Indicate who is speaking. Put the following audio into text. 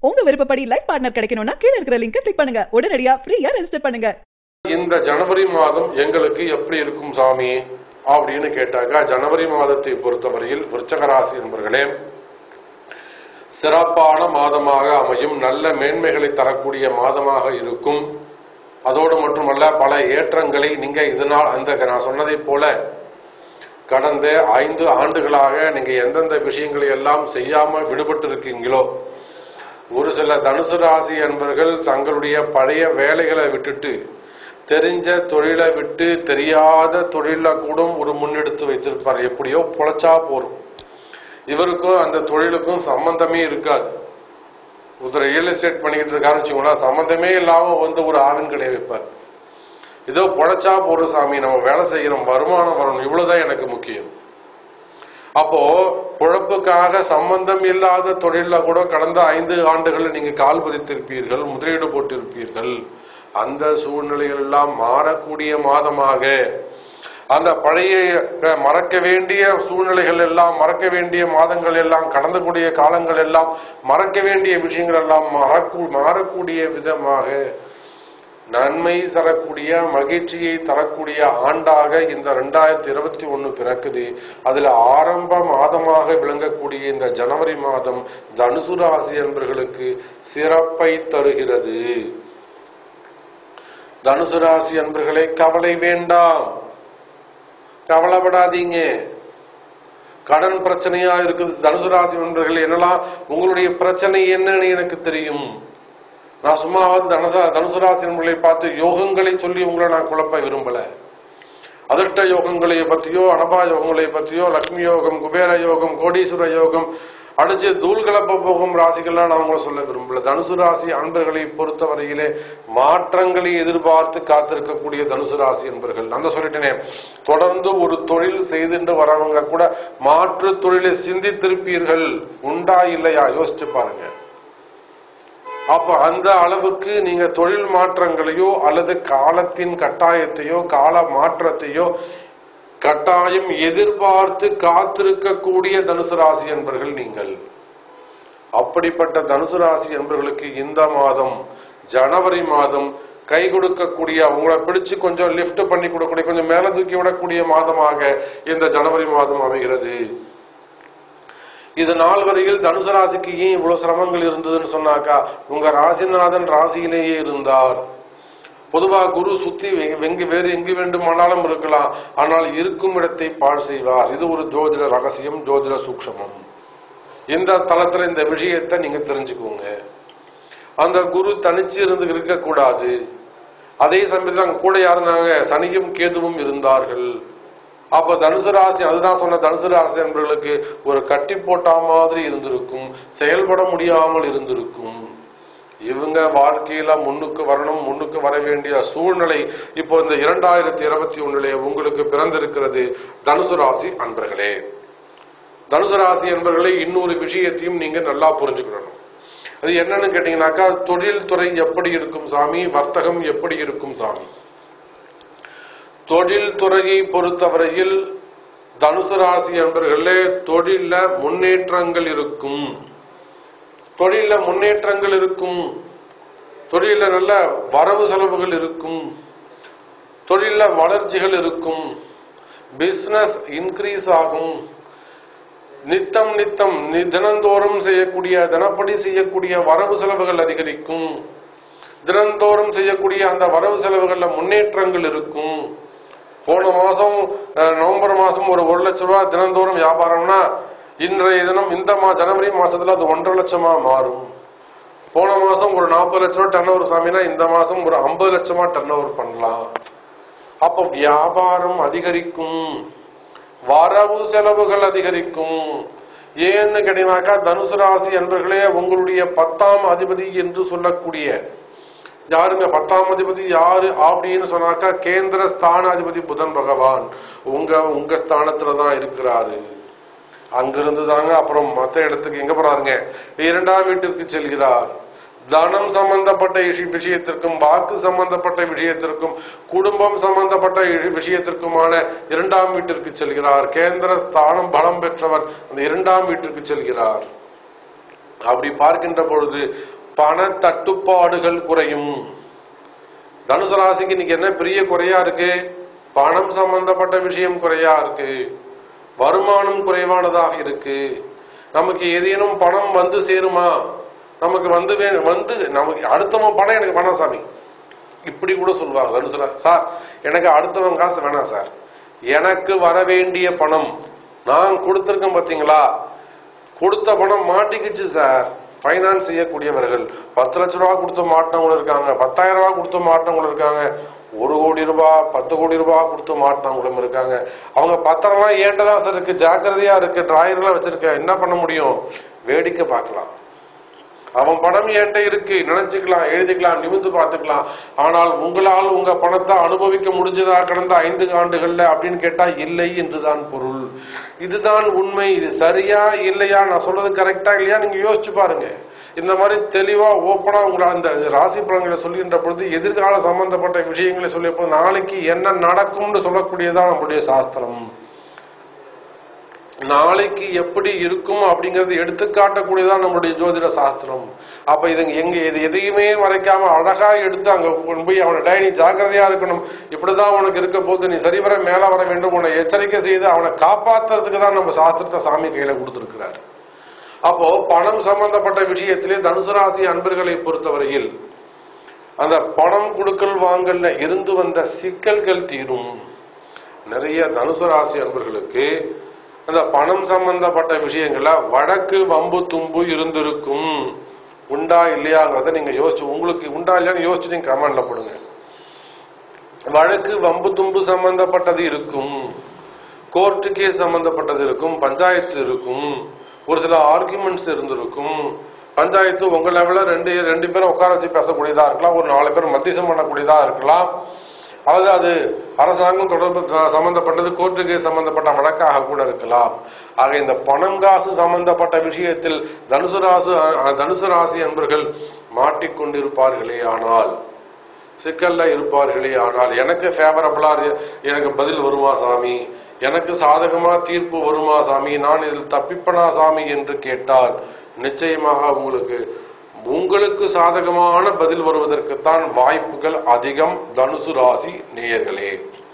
Speaker 1: உங்க விருப்பப்படி life partner கிடைக்கணும்னா கீழ இருக்கிற லிங்கை கிளிக் பண்ணுங்க உடனடியா ஃப்ரீயா ரெஜிஸ்டர் பண்ணுங்க
Speaker 2: இந்த ஜனவரி மாதம் எங்களுக்கு எப்படி இருக்கும் சாமி அப்படின்னு கேட்டாக்கா ஜனவரி மாதத்தை பொறுத்தவரையில் விருச்சக ராசி என்பர்களே சிறப்பான மாதமாக அமையும் நல்ல மேன்மைகளை தரக்கூடிய மாதமாக இருக்கும் அதோடு மட்டுமல்ல பல ஏற்றங்களை நீங்க இதனால் அந்த நான் சொன்னதைப் போல கடந்த ஐந்து ஆண்டுகளாக நீங்க எந்தெந்த விஷயங்களை எல்லாம் செய்யாம விடுபட்டு இருக்கீங்களோ ஒரு சில தனுசு ராசி என்பர்கள் தங்களுடைய பழைய வேலைகளை விட்டுட்டு தெரிஞ்ச தொழிலை விட்டு தெரியாத தொழில கூட ஒரு முன்னெடுத்து வைத்திருப்பார் எப்படியோ பொழைச்சா போறோம் இவருக்கும் அந்த தொழிலுக்கும் சம்பந்தமே இருக்காது ஒருத்தர் ரியல் எஸ்டேட் பண்ணிக்கிட்டு இருக்காருன்னு வச்சுக்கோங்களேன் சம்பந்தமே இல்லாம வந்து ஒரு ஆவின் கடை வைப்பார் ஏதோ பொழைச்சா போற சாமி நம்ம வேலை செய்யறோம் வருமானம் வரணும் இவ்வளவுதான் எனக்கு முக்கியம் அப்போ பொழப்புக்காக சம்பந்தம் இல்லாத தொழில கூட கடந்த ஐந்து ஆண்டுகள் நீங்க கால் பதித்திருப்பீர்கள் முதலீடு போட்டிருப்பீர்கள் அந்த சூழ்நிலைகள் எல்லாம் மாறக்கூடிய மாதமாக அந்த பழைய அஹ், மறக்க வேண்டிய சூழ்நிலைகள் எல்லாம் மறக்க வேண்டிய மாதங்கள் எல்லாம் கடந்தக்கூடிய காலங்கள் எல்லாம் மறக்க வேண்டிய விஷயங்கள் எல்லாம் மறக்கூ மாறக்கூடிய விதமாக நன்மை தரக்கூடிய மகிழ்ச்சியை தரக்கூடிய ஆண்டாக இந்த ரெண்டாயிரத்தி இருபத்தி ஒண்ணு பிறக்குது அதுல ஆரம்ப மாதமாக விளங்கக்கூடிய இந்த ஜனவரி மாதம் தனுசு ராசி என்பர்களுக்கு சிறப்பை தருகிறது தனுசு ராசி என்பர்களே கவலை வேண்டாம் கவலைப்படாதீங்க கடன் பிரச்சனையா இருக்குது தனுசு ராசி நண்பர்கள் என்னெல்லாம் உங்களுடைய பிரச்சனை என்னன்னு எனக்கு தெரியும் நான் சும்மாவது தனுசா தனுசு ராசி நண்பர்களை பார்த்து யோகங்களை சொல்லி உங்களை நான் குழப்ப விரும்பல அதிர்ஷ்ட யோகங்களை பத்தியோ அனபா யோகங்களை பத்தியோ லக்ஷ்மி யோகம் குபேர யோகம் கோடீஸ்வர யோகம் அடிச்சு தூள் கலப்ப போகும் ராசிகள்லாம் நான் உங்களை சொல்ல விரும்பல தனுசு ராசி அன்பர்களை பொறுத்தவரையிலே மாற்றங்களை எதிர்பார்த்து காத்திருக்கக்கூடிய தனுசு ராசி என்பர்கள் நான் தான் சொல்லிட்டேனே தொடர்ந்து ஒரு தொழில் செய்துட்டு வரவங்க கூட மாற்று தொழிலை சிந்தித்திருப்பீர்கள் உண்டா இல்லையா யோசிச்சு பாருங்க அப்ப அந்த அளவுக்கு நீங்க தொழில் மாற்றங்களையோ அல்லது காலத்தின் கட்டாயத்தையோ கால மாற்றத்தையோ கட்டாயம் எதிர்பார்த்து காத்திருக்கக்கூடிய தனுசு ராசி என்பர்கள் நீங்கள் அப்படிப்பட்ட தனுசு ராசி என்பவர்களுக்கு இந்த மாதம் ஜனவரி மாதம் கை கொடுக்கக்கூடிய உங்களை பிடிச்சு கொஞ்சம் லிஃப்ட் பண்ணி கொடுக்கக்கூடிய கொஞ்சம் மேல தூக்கி விடக்கூடிய மாதமாக இந்த ஜனவரி மாதம் அமைகிறது இது நாள் வரையில் தனுசு ராசிக்கு ஏன் இவ்வளவு சிரமங்கள் இருந்ததுன்னு சொன்னாக்கா உங்க ராசிநாதன் ராசியிலேயே இருந்தார் பொதுவா குரு சுத்தி வெ- வெங்கு வேறு எங்கு வேண்டுமானாலும் இருக்கலாம் ஆனால் இருக்கும் இடத்தை பாழ் செய்வார் இது ஒரு ஜோதிட ரகசியம் ஜோதிட சூக்ஷமம் இந்த தளத்துல இந்த விஷயத்தை நீங்க தெரிஞ்சுக்கோங்க அந்த குரு தனிச்சு இருந்து இருக்கக்கூடாது அதே சமயத்துல அங்க கூட யாருனாங்க சனியும் கேதுவும் இருந்தார்கள் அப்ப தனுசு ராசி அதுதான் சொன்ன தனுசு ராசி என்பவர்களுக்கு ஒரு கட்டி போட்டா மாதிரி இருந்திருக்கும் செயல்பட முடியாமல் இருந்திருக்கும் இவங்க வாழ்க்கையில முன்னுக்கு வரணும் முன்னுக்கு வர வேண்டிய சூழ்நிலை இப்போ இந்த இரண்டாயிரத்தி இருபத்தி ஒண்ணுல உங்களுக்கு பிறந்திருக்கிறது தனுசு ராசி அன்பர்களே தனுசு ராசி என்பவர்களை இன்னொரு விஷயத்தையும் நீங்க நல்லா புரிஞ்சுக்கணும் அது என்னன்னு கேட்டீங்கன்னாக்கா தொழில் துறை எப்படி இருக்கும் சாமி வர்த்தகம் எப்படி இருக்கும் சாமி தொழில் துறையை பொறுத்தவரையில் தனுசு ராசி என்பவர்களே தொழில்ல முன்னேற்றங்கள் இருக்கும் தொழில முன்னேற்றங்கள் இருக்கும் தொழில நல்ல வரவு செலவுகள் இருக்கும் தொழில வளர்ச்சிகள் இருக்கும் பிசினஸ் இன்க்ரீஸ் ஆகும் நித்தம் நித்தம் நி- தினந்தோறும் செய்யக்கூடிய தினப்படி செய்யக்கூடிய வரவு செலவுகள் அதிகரிக்கும் தினந்தோறும் செய்யக்கூடிய அந்த வரவு செலவுகள்ல முன்னேற்றங்கள் இருக்கும் போன மாசம் அஹ், நவம்பர் மாசம் ஒரு ஒரு லட்ச ரூபாய் தினந்தோறும் வியாபாரம்னா இன்றைய தினம் இந்த மா ஜனவரி மாசத்துல அது ஒன்றரை லட்சமா மாறும் போன மாசம் ஒரு நாற்பது லட்ச ரூபாய் டர்ன் ஓவர் சாமினா இந்த மாசம் ஒரு ஐம்பது லட்சமா டர்ன் ஓவர் பண்ணலாம் அப்ப வியாபாரம் அதிகரிக்கும் வரவு செலவுகள் அதிகரிக்கும் ஏன்னு கேட்டீங்கன்னாக்கா தனுசு ராசி என்பர்களே உங்களுடைய பத்தாம் அதிபதி என்று சொல்லக்கூடிய யாருங்க பத்தாம் அதிபதி யாரு அப்படின்னு சொன்னாக்கா கேந்திர ஸ்தான அதிபதி புதன் பகவான் உங்க உங்க ஸ்தானத்துல தான் இருக்கிறாரு அங்கிருந்து தாங்க அப்புறம் மத்த இடத்துக்கு எங்க போறாருங்க இரண்டாம் வீட்டிற்கு செல்கிறார் தனம் சம்பந்தப்பட்ட விஷய- விஷயத்திற்கும் வாக்கு சம்பந்தப்பட்ட விஷயத்திற்கும் குடும்பம் சம்பந்தப்பட்ட விஷ- விஷயத்திற்குமான இரண்டாம் வீட்டிற்கு செல்கிறார் கேந்திர ஸ்தானம் பலம் பெற்றவர் அந்த இரண்டாம் வீட்டிற்கு செல்கிறார் அப்படி பார்க்கின்ற பொழுது பண தட்டுப்பாடுகள் குறையும் தனுசு ராசிக்கு இன்னைக்கு என்ன பெரிய குறையா இருக்கு பணம் சம்பந்தப்பட்ட விஷயம் குறையா இருக்கு வருமானம் குறைவானதாக இருக்கு நமக்கு ஏதேனும் பணம் வந்து சேருமா நமக்கு வந்து வே- வந்து நமக்கு அடுத்தவன் பணம் எனக்கு வேணாம் சாமி இப்படி கூட சொல்லுவாங்க தனுசு ரா- சார் எனக்கு அடுத்தவன் காசு வேணாம் சார் எனக்கு வர வேண்டிய பணம் நான் கொடுத்திருக்கேன் பாத்தீங்களா கொடுத்த பணம் மாட்டிக்கிச்சு சார் ஃபைனான்ஸ் செய்யக்கூடியவர்கள் பத்து லட்ச ரூபா கொடுத்து மாட்டினவங்களும் இருக்காங்க பத்தாயிரம் ரூபா கொடுத்து மாட்டினவங்களும் இருக்காங்க ஒரு கோடி ரூபாய் பத்து கோடி ரூபாய் கொடுத்து மாட்டினவங்களும் இருக்காங்க அவங்க பத்திரம்லாம் ஏன்டா சார் இருக்கு ஜாக்கிரதையா இருக்கு டிராயர்லாம் வச்சிருக்க என்ன பண்ண முடியும் வேடிக்கை பார்க்கலாம் அவன் பணம் என்கிட்ட இருக்கு நினைச்சுக்கலாம் எழுதிக்கலாம் நிமிந்து பார்த்துக்கலாம் ஆனால் உங்களால் உங்க பணத்தை அனுபவிக்க முடிஞ்சதா கடந்த ஐந்து ஆண்டுகள்ல அப்படின்னு கேட்டா இல்லை என்றுதான் பொருள் இதுதான் உண்மை இது சரியா இல்லையா நான் சொல்றது கரெக்டா இல்லையா நீங்க யோசிச்சு பாருங்க இந்த மாதிரி தெளிவா ஓப்பனா உங்களை அந்த ராசி பலன்களை சொல்லுகின்ற பொழுது எதிர்கால சம்பந்தப்பட்ட விஷயங்களை சொல்லிய நாளைக்கு என்ன நடக்கும்னு சொல்லக்கூடியதான் நம்முடைய சாஸ்திரம் நாளைக்கு எப்படி இருக்கும் அப்படிங்கறது எடுத்து காட்டக்கூடியதான் நம்மளுடைய ஜோதிட சாஸ்திரம் அப்ப இது எங்க இது எதையுமே மறைக்காம அழகா எடுத்து அங்க கொண்டு போய் அவனை டேய் நீ ஜாக்கிரதையா இருக்கணும் இப்படிதான் உனக்கு இருக்க போது நீ சரிவர மேல வர வேண்டும் உன்னை எச்சரிக்கை செய்து அவனை காப்பாத்துறதுக்கு தான் நம்ம சாஸ்திரத்தை சாமி கையில கொடுத்திருக்கிறார் அப்போ பணம் சம்பந்தப்பட்ட விஷயத்திலே தனுசு ராசி அன்பர்களை பொறுத்தவரையில் அந்த பணம் கொடுக்கல் வாங்கல்ல இருந்து வந்த சிக்கல்கள் தீரும் நிறைய தனுசு ராசி அன்பர்களுக்கு அந்த பணம் சம்பந்தப்பட்ட விஷயங்கள்ல வழக்கு வம்பு தும்பு இருந்திருக்கும் உண்டா இல்லையாங்கிறத நீங்க யோசிச்சு உங்களுக்கு உண்டா இல்லையான்னு யோசிச்சு நீங்க கமெண்ட்ல போடுங்க வழக்கு வம்பு தும்பு சம்பந்தப்பட்டது இருக்கும் கோர்ட்டு கேஸ் சம்பந்தப்பட்டது இருக்கும் பஞ்சாயத்து இருக்கும் ஒரு சில ஆர்குமெண்ட்ஸ் இருந்திருக்கும் பஞ்சாயத்து உங்க லெவல்ல ரெண்டு ரெண்டு பேரும் உட்கார வச்சு பேசக்கூடியதா இருக்கலாம் ஒரு நாலு பேர் மத்தியசம் பண்ணக்கூடியதா இருக்கலாம் அல்லது அது அரசாங்கம் தொடர்பு ச- சம்பந்தப்பட்டது கோர்ட்டு கேஸ் சம்பந்தப்பட்ட வழக்காக கூட இருக்கலாம் ஆக இந்த பணம் காசு சம்பந்தப்பட்ட விஷயத்தில் தனுசு ராசு அஹ், தனுசு ராசி அன்பர்கள் மாட்டிக்கொண்டிருப்பார்களே ஆனால் சிக்கல்ல இருப்பார்களே ஆனால் எனக்கு ஃபேவரபிளா எனக்கு பதில் வருமா சாமி எனக்கு சாதகமா தீர்ப்பு வருமா சாமி நான் இதில் தப்பிப்பனா சாமி என்று கேட்டால் நிச்சயமாக உங்களுக்கு உங்களுக்கு சாதகமான பதில் வருவதற்குத்தான் வாய்ப்புகள் அதிகம் தனுசு ராசி நேயர்களே